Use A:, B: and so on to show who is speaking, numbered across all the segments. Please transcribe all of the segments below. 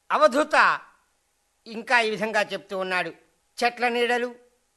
A: అవధూత ఇంకా ఈ విధంగా చెప్తూ ఉన్నాడు చెట్ల నీడలు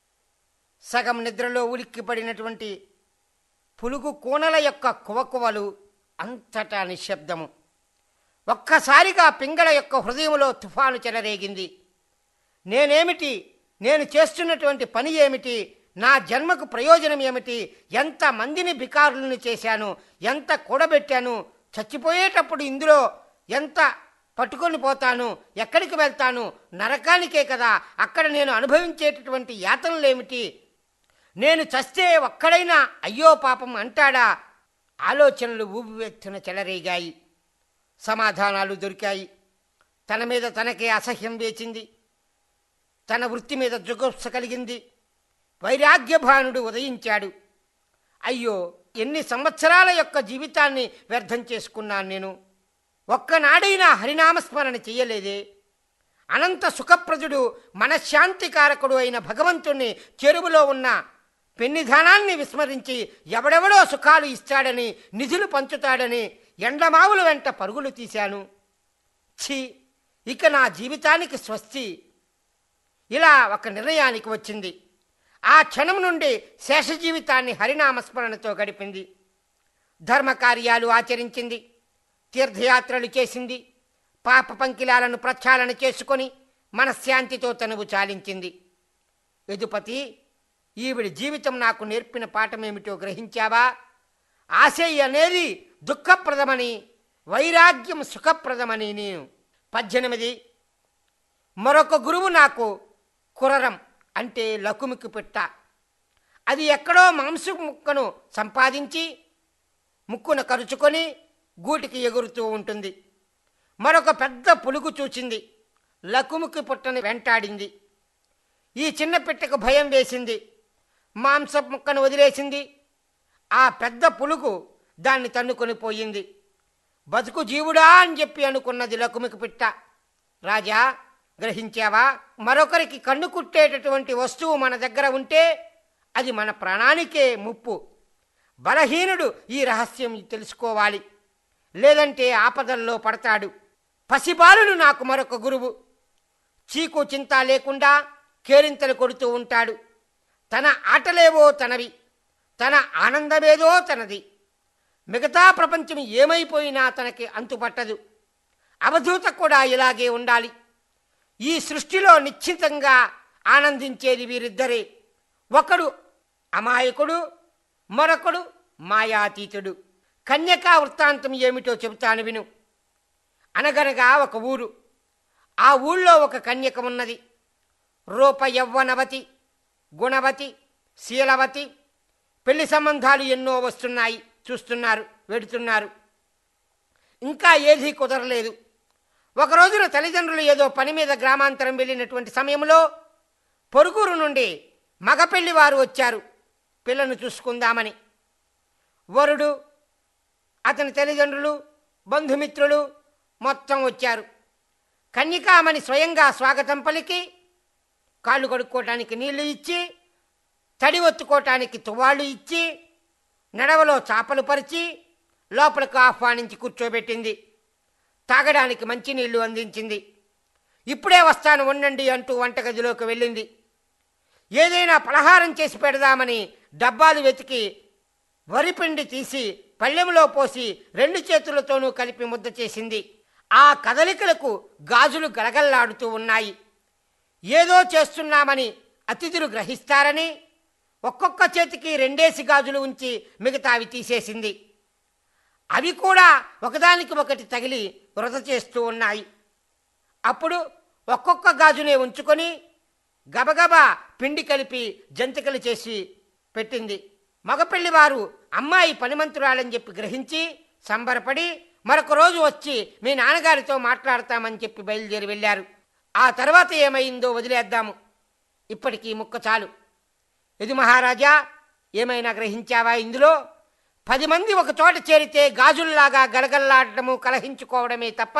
A: సగం నిద్రలో ఉలిక్కిపడినటువంటి పులుగు కూనల యొక్క కువకువలు అంతటా నిశ్శబ్దము ఒక్కసారిగా పింగళ యొక్క హృదయంలో తుఫాను చెలరేగింది నేనేమిటి నేను చేస్తున్నటువంటి పని ఏమిటి నా జన్మకు ప్రయోజనం ఏమిటి ఎంత మందిని బికారులను చేశాను ఎంత కూడబెట్టాను చచ్చిపోయేటప్పుడు ఇందులో ఎంత పట్టుకొని పోతాను ఎక్కడికి వెళ్తాను నరకానికే కదా అక్కడ నేను అనుభవించేటటువంటి యాతనలేమిటి నేను చస్తే ఒక్కడైనా అయ్యో పాపం అంటాడా ఆలోచనలు ఊపివెత్తున చెలరేగాయి సమాధానాలు దొరికాయి తన మీద తనకే అసహ్యం వేచింది తన వృత్తి మీద జుగుప్స కలిగింది వైరాగ్యభానుడు ఉదయించాడు అయ్యో ఎన్ని సంవత్సరాల యొక్క జీవితాన్ని వ్యర్థం చేసుకున్నాను నేను ఒక్కనాడైనా హరినామస్మరణ చెయ్యలేదే అనంత సుఖప్రదుడు మనశ్శాంతికారకుడు అయిన భగవంతుణ్ణి చెరువులో ఉన్న పెన్నిధానాన్ని విస్మరించి ఎవడెవడో సుఖాలు ఇస్తాడని నిధులు పంచుతాడని ఎండమావుల వెంట పరుగులు తీశాను ఛీ ఇక నా జీవితానికి స్వస్తి ఇలా ఒక నిర్ణయానికి వచ్చింది ఆ క్షణం నుండి శేష జీవితాన్ని హరినామస్మరణతో గడిపింది ధర్మకార్యాలు ఆచరించింది తీర్థయాత్రలు చేసింది పాప పంకిలాలను ప్రక్షాళన చేసుకొని మనశ్శాంతితో తనువు చాలించింది యదుపతి ఈవిడి జీవితం నాకు నేర్పిన పాఠమేమిటో గ్రహించావా ఆశయ అనేది దుఃఖప్రదమని వైరాగ్యం సుఖప్రదమని నేను పద్దెనిమిది మరొక గురువు నాకు కురరం అంటే లకుమికి పెట్ట అది ఎక్కడో మాంసు ముక్కను సంపాదించి ముక్కున కరుచుకొని గూటికి ఎగురుతూ ఉంటుంది మరొక పెద్ద పులుగు చూచింది లకుముకి పుట్టని వెంటాడింది ఈ చిన్న పిట్టకు భయం వేసింది మాంస ముక్కను వదిలేసింది ఆ పెద్ద పులుగు దాన్ని తన్నుకొని పోయింది బతుకు జీవుడా అని చెప్పి అనుకున్నది లకుమికి పిట్ట రాజా గ్రహించావా మరొకరికి కన్ను కుట్టేటటువంటి వస్తువు మన దగ్గర ఉంటే అది మన ప్రాణానికే ముప్పు బలహీనుడు ఈ రహస్యం తెలుసుకోవాలి లేదంటే ఆపదల్లో పడతాడు పసిబాలుడు నాకు మరొక గురువు చీకు చింత లేకుండా కేరింతలు కొడుతూ ఉంటాడు తన ఆటలేవో తనవి తన ఆనందమేదో తనది మిగతా ప్రపంచం ఏమైపోయినా తనకి అంతుపట్టదు అవధూత కూడా ఇలాగే ఉండాలి ఈ సృష్టిలో నిశ్చితంగా ఆనందించేది వీరిద్దరే ఒకడు అమాయకుడు మరొకడు మాయాతీతుడు కన్యకా వృత్తాంతం ఏమిటో చెబుతాను విను అనగనగా ఒక ఊరు ఆ ఊళ్ళో ఒక కన్యక ఉన్నది రూప యవ్వనవతి గుణవతి శీలవతి పెళ్లి సంబంధాలు ఎన్నో వస్తున్నాయి చూస్తున్నారు వెడుతున్నారు ఇంకా ఏదీ కుదరలేదు ఒక రోజున తల్లిదండ్రులు ఏదో పని మీద గ్రామాంతరం వెళ్ళినటువంటి సమయంలో పొరుగురు నుండి మగపెళ్లి వారు వచ్చారు పిల్లను చూసుకుందామని వరుడు అతని తల్లిదండ్రులు బంధుమిత్రులు మొత్తం వచ్చారు కన్యకామని స్వయంగా స్వాగతం పలికి కాళ్ళు కడుక్కోవటానికి నీళ్లు ఇచ్చి తడి ఒత్తుకోవటానికి తువాళ్ళు ఇచ్చి నడవలో చాపలు పరిచి లోపలికి ఆహ్వానించి కూర్చోబెట్టింది తాగడానికి మంచినీళ్లు అందించింది ఇప్పుడే వస్తాను ఉండండి అంటూ వంటగదిలోకి వెళ్ళింది ఏదైనా పలహారం చేసి పెడదామని డబ్బాలు వెతికి వరిపిండి తీసి పళ్ళెంలో పోసి రెండు చేతులతోనూ కలిపి ముద్ద చేసింది ఆ కదలికలకు గాజులు గలగల్లాడుతూ ఉన్నాయి ఏదో చేస్తున్నామని అతిథులు గ్రహిస్తారని ఒక్కొక్క చేతికి రెండేసి గాజులు ఉంచి మిగతావి తీసేసింది అవి కూడా ఒకదానికి ఒకటి తగిలి వృధ చేస్తూ ఉన్నాయి అప్పుడు ఒక్కొక్క గాజునే ఉంచుకొని గబగబా పిండి కలిపి జంతికలు చేసి పెట్టింది మగపెళ్లివారు అమ్మాయి పనిమంతురాలని చెప్పి గ్రహించి సంబరపడి మరొక రోజు వచ్చి మీ నాన్నగారితో మాట్లాడతామని చెప్పి బయలుదేరి వెళ్ళారు ఆ తర్వాత ఏమైందో వదిలేద్దాము ఇప్పటికీ ముక్క చాలు ఇది మహారాజా ఏమైనా గ్రహించావా ఇందులో పది మంది ఒక చోట చేరితే గాజుల్లాగా గలగల్లాడటము కలహించుకోవడమే తప్ప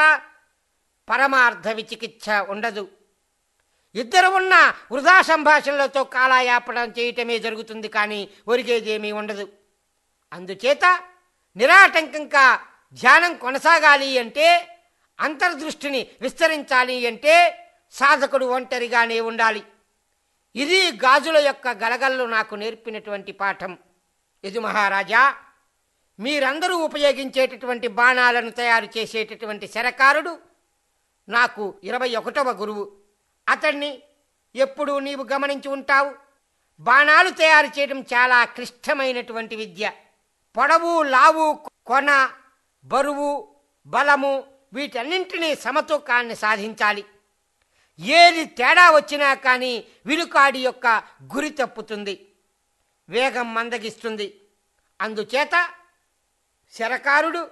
A: పరమార్థ విచికిత్స ఉండదు ఇద్దరు ఉన్న వృధా సంభాషణలతో కాలాయాపడం చేయటమే జరుగుతుంది కానీ ఒరిగేదేమీ ఉండదు అందుచేత నిరాటంకంగా ధ్యానం కొనసాగాలి అంటే అంతర్దృష్టిని విస్తరించాలి అంటే సాధకుడు ఒంటరిగానే ఉండాలి ఇది గాజుల యొక్క గలగల్లు నాకు నేర్పినటువంటి పాఠం ఇది మహారాజా మీరందరూ ఉపయోగించేటటువంటి బాణాలను తయారు చేసేటటువంటి శరకారుడు నాకు ఇరవై ఒకటవ గురువు అతన్ని ఎప్పుడూ నీవు గమనించి ఉంటావు బాణాలు తయారు చేయడం చాలా క్లిష్టమైనటువంటి విద్య పొడవు లావు కొన బరువు బలము వీటన్నింటినీ సమతూకాన్ని సాధించాలి ఏది తేడా వచ్చినా కానీ విలుకాడి యొక్క గురి తప్పుతుంది వేగం మందగిస్తుంది అందుచేత శరకారుడు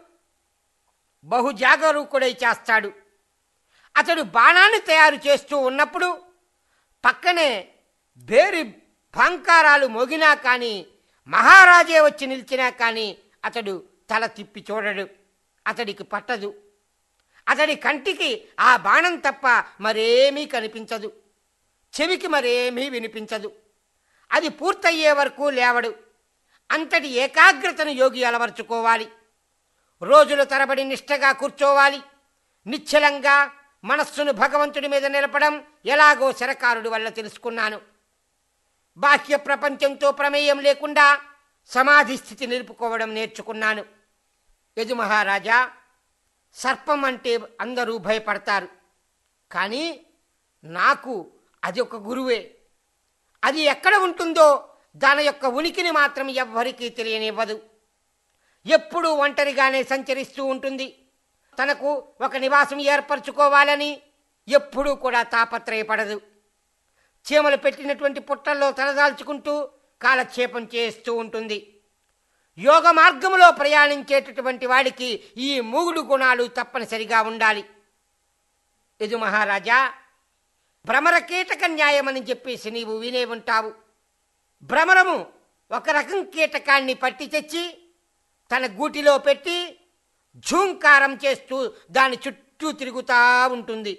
A: బహు జాగరూకుడై చేస్తాడు అతడు బాణాన్ని తయారు చేస్తూ ఉన్నప్పుడు పక్కనే బేరి పాంకారాలు మోగినా కానీ మహారాజే వచ్చి నిలిచినా కానీ అతడు తల తిప్పి చూడడు అతడికి పట్టదు అతడి కంటికి ఆ బాణం తప్ప మరేమీ కనిపించదు చెవికి మరేమీ వినిపించదు అది పూర్తయ్యే వరకు లేవడు అంతటి ఏకాగ్రతను యోగి అలవర్చుకోవాలి రోజుల తరబడి నిష్టగా కూర్చోవాలి నిశ్చలంగా మనస్సును భగవంతుడి మీద నిలపడం ఎలాగో శరకారుడి వల్ల తెలుసుకున్నాను బాహ్య ప్రపంచంతో ప్రమేయం లేకుండా సమాధి స్థితి నిలుపుకోవడం నేర్చుకున్నాను యజు మహారాజా సర్పం అంటే అందరూ భయపడతారు కానీ నాకు అది ఒక గురువే అది ఎక్కడ ఉంటుందో దాని యొక్క ఉనికిని మాత్రం ఎవ్వరికీ తెలియనివ్వదు ఎప్పుడూ ఒంటరిగానే సంచరిస్తూ ఉంటుంది తనకు ఒక నివాసం ఏర్పరచుకోవాలని ఎప్పుడూ కూడా తాపత్రయపడదు చీమలు పెట్టినటువంటి పుట్టల్లో తలదాల్చుకుంటూ కాలక్షేపం చేస్తూ ఉంటుంది యోగ మార్గంలో ప్రయాణించేటటువంటి వాడికి ఈ మూగుడు గుణాలు తప్పనిసరిగా ఉండాలి ఇది మహారాజా భ్రమర కీటక న్యాయమని చెప్పేసి నీవు వినే ఉంటావు భ్రమరము ఒక రకం కీటకాన్ని పట్టి తెచ్చి తన గూటిలో పెట్టి ఝూంకారం చేస్తూ దాని చుట్టూ తిరుగుతూ ఉంటుంది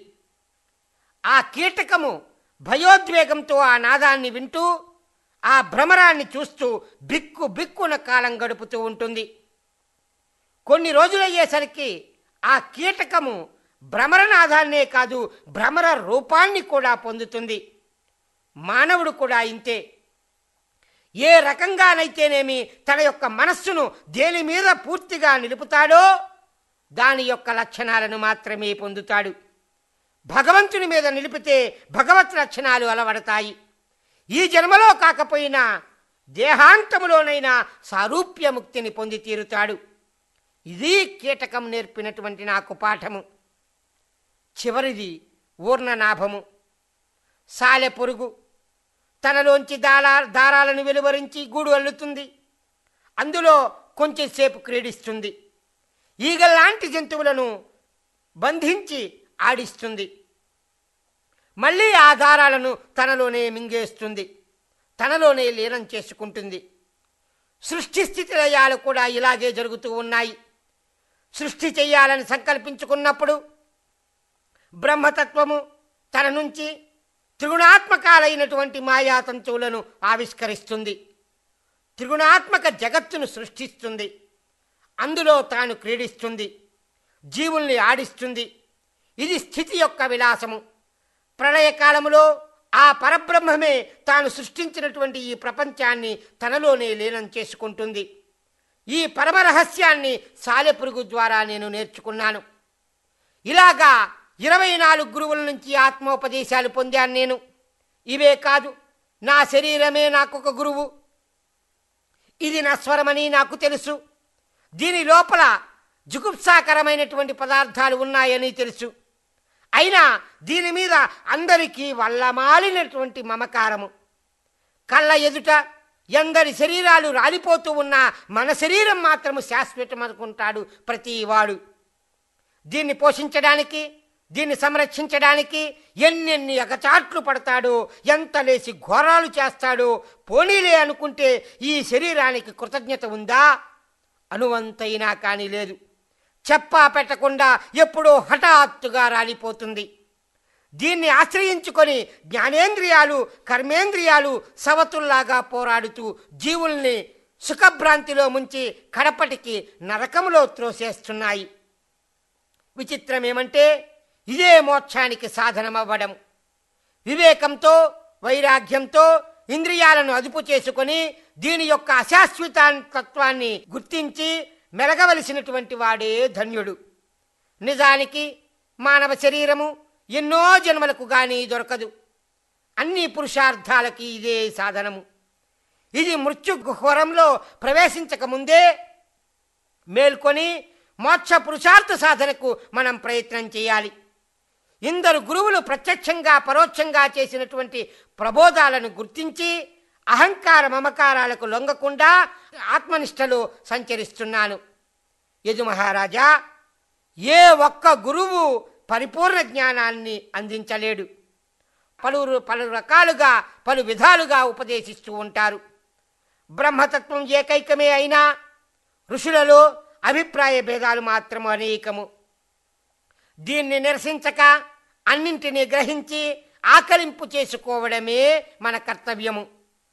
A: ఆ కీటకము భయోద్వేగంతో ఆ నాదాన్ని వింటూ ఆ భ్రమరాన్ని చూస్తూ బిక్కు బిక్కున కాలం గడుపుతూ ఉంటుంది కొన్ని రోజులయ్యేసరికి ఆ కీటకము భ్రమరనాదాన్నే కాదు భ్రమర రూపాన్ని కూడా పొందుతుంది మానవుడు కూడా ఇంతే ఏ రకంగానైతేనేమి తన యొక్క మనస్సును దేని మీద పూర్తిగా నిలుపుతాడో దాని యొక్క లక్షణాలను మాత్రమే పొందుతాడు భగవంతుని మీద నిలిపితే భగవత్ లక్షణాలు అలవడతాయి ఈ జన్మలో కాకపోయినా దేహాంతములోనైనా సారూప్యముక్తిని పొంది తీరుతాడు ఇది కీటకం నేర్పినటువంటి నాకు పాఠము చివరిది ఊర్ణనాభము సాలె పురుగు తనలోంచి దారా దారాలను వెలువరించి గూడు అల్లుతుంది అందులో కొంచెంసేపు క్రీడిస్తుంది ఈగల్లాంటి జంతువులను బంధించి ఆడిస్తుంది మళ్ళీ ఆ దారాలను తనలోనే మింగేస్తుంది తనలోనే లీనం చేసుకుంటుంది సృష్టి స్థితి లయాలు కూడా ఇలాగే జరుగుతూ ఉన్నాయి సృష్టి చెయ్యాలని సంకల్పించుకున్నప్పుడు బ్రహ్మతత్వము తన నుంచి త్రిగుణాత్మకాలైనటువంటి మాయాతంతువులను ఆవిష్కరిస్తుంది త్రిగుణాత్మక జగత్తును సృష్టిస్తుంది అందులో తాను క్రీడిస్తుంది జీవుల్ని ఆడిస్తుంది ఇది స్థితి యొక్క విలాసము ప్రళయకాలములో ఆ పరబ్రహ్మమే తాను సృష్టించినటువంటి ఈ ప్రపంచాన్ని తనలోనే లీనం చేసుకుంటుంది ఈ పరమరహస్యాన్ని సాలెపురుగు ద్వారా నేను నేర్చుకున్నాను ఇలాగా ఇరవై నాలుగు గురువుల నుంచి ఆత్మోపదేశాలు పొందాను నేను ఇవే కాదు నా శరీరమే నాకొక గురువు ఇది నా స్వరమని నాకు తెలుసు దీని లోపల జుగుప్సాకరమైనటువంటి పదార్థాలు ఉన్నాయని తెలుసు అయినా దీని మీద అందరికీ వల్లమాలినటువంటి మమకారము కళ్ళ ఎదుట ఎందరి శరీరాలు రాలిపోతూ ఉన్నా మన శరీరం మాత్రము శాశ్వతం అనుకుంటాడు ప్రతివాడు దీన్ని పోషించడానికి దీన్ని సంరక్షించడానికి ఎన్నెన్ని ఎగచాట్లు పడతాడో ఎంత లేసి ఘోరాలు చేస్తాడో పోనీలే అనుకుంటే ఈ శరీరానికి కృతజ్ఞత ఉందా అనువంతైనా కానీ లేదు చెప్పా పెట్టకుండా ఎప్పుడో హఠాత్తుగా రాలిపోతుంది దీన్ని ఆశ్రయించుకొని జ్ఞానేంద్రియాలు కర్మేంద్రియాలు సవతుల్లాగా పోరాడుతూ జీవుల్ని సుఖభ్రాంతిలో ముంచి కడపటికి నరకములో త్రోసేస్తున్నాయి విచిత్రం ఏమంటే ఇదే మోక్షానికి సాధనమవ్వడం వివేకంతో వైరాగ్యంతో ఇంద్రియాలను అదుపు చేసుకొని దీని యొక్క అశాశ్వత తత్వాన్ని గుర్తించి మెలగవలసినటువంటి వాడే ధన్యుడు నిజానికి మానవ శరీరము ఎన్నో జన్మలకు గాని దొరకదు అన్ని పురుషార్థాలకి ఇదే సాధనము ఇది మృత్యు ఘోరంలో ప్రవేశించక ముందే మేల్కొని మోక్ష పురుషార్థ సాధనకు మనం ప్రయత్నం చేయాలి ఇందరు గురువులు ప్రత్యక్షంగా పరోక్షంగా చేసినటువంటి ప్రబోధాలను గుర్తించి అహంకార మమకారాలకు లొంగకుండా ఆత్మనిష్టలో సంచరిస్తున్నాను యజు మహారాజా ఏ ఒక్క గురువు పరిపూర్ణ జ్ఞానాన్ని అందించలేడు పలువురు పలు రకాలుగా పలు విధాలుగా ఉపదేశిస్తూ ఉంటారు బ్రహ్మతత్వం ఏకైకమే అయినా ఋషులలో అభిప్రాయ భేదాలు మాత్రం అనేకము దీన్ని నిరసించక అన్నింటినీ గ్రహించి ఆకలింపు చేసుకోవడమే మన కర్తవ్యము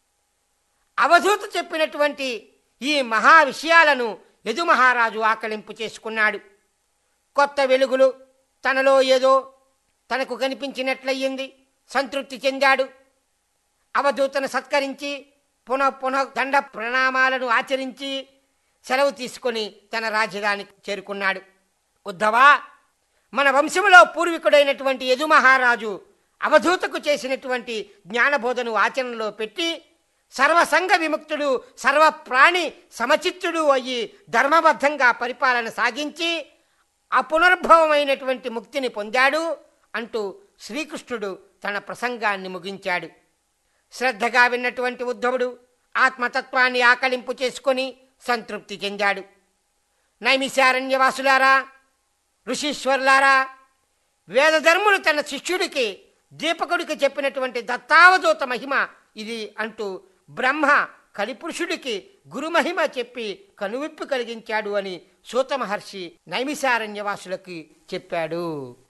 A: అవధూత చెప్పినటువంటి ఈ మహా విషయాలను యదు మహారాజు ఆకలింపు చేసుకున్నాడు కొత్త వెలుగులు తనలో ఏదో తనకు కనిపించినట్లయింది సంతృప్తి చెందాడు అవధూతను సత్కరించి పునః పునః దండ ప్రణామాలను ఆచరించి సెలవు తీసుకొని తన రాజధానికి చేరుకున్నాడు ఉద్ధవా మన వంశంలో పూర్వీకుడైనటువంటి యదు మహారాజు అవధూతకు చేసినటువంటి జ్ఞానబోధను ఆచరణలో పెట్టి సర్వసంగ విముక్తుడు సర్వ ప్రాణి సమచిత్తుడు అయ్యి ధర్మబద్ధంగా పరిపాలన సాగించి అపునర్భవమైనటువంటి ముక్తిని పొందాడు అంటూ శ్రీకృష్ణుడు తన ప్రసంగాన్ని ముగించాడు శ్రద్ధగా విన్నటువంటి ఉద్ధవుడు ఆత్మతత్వాన్ని ఆకలింపు చేసుకొని సంతృప్తి చెందాడు నైమిశారణ్యవాసులారా ఋషీశ్వరులారా వేదధర్ములు తన శిష్యుడికి దీపకుడికి చెప్పినటువంటి దత్తావధూత మహిమ ఇది అంటూ బ్రహ్మ కలిపురుషుడికి గురుమహిమ చెప్పి కనువిప్పు కలిగించాడు అని సూత మహర్షి నైమిశారణ్యవాసులకి చెప్పాడు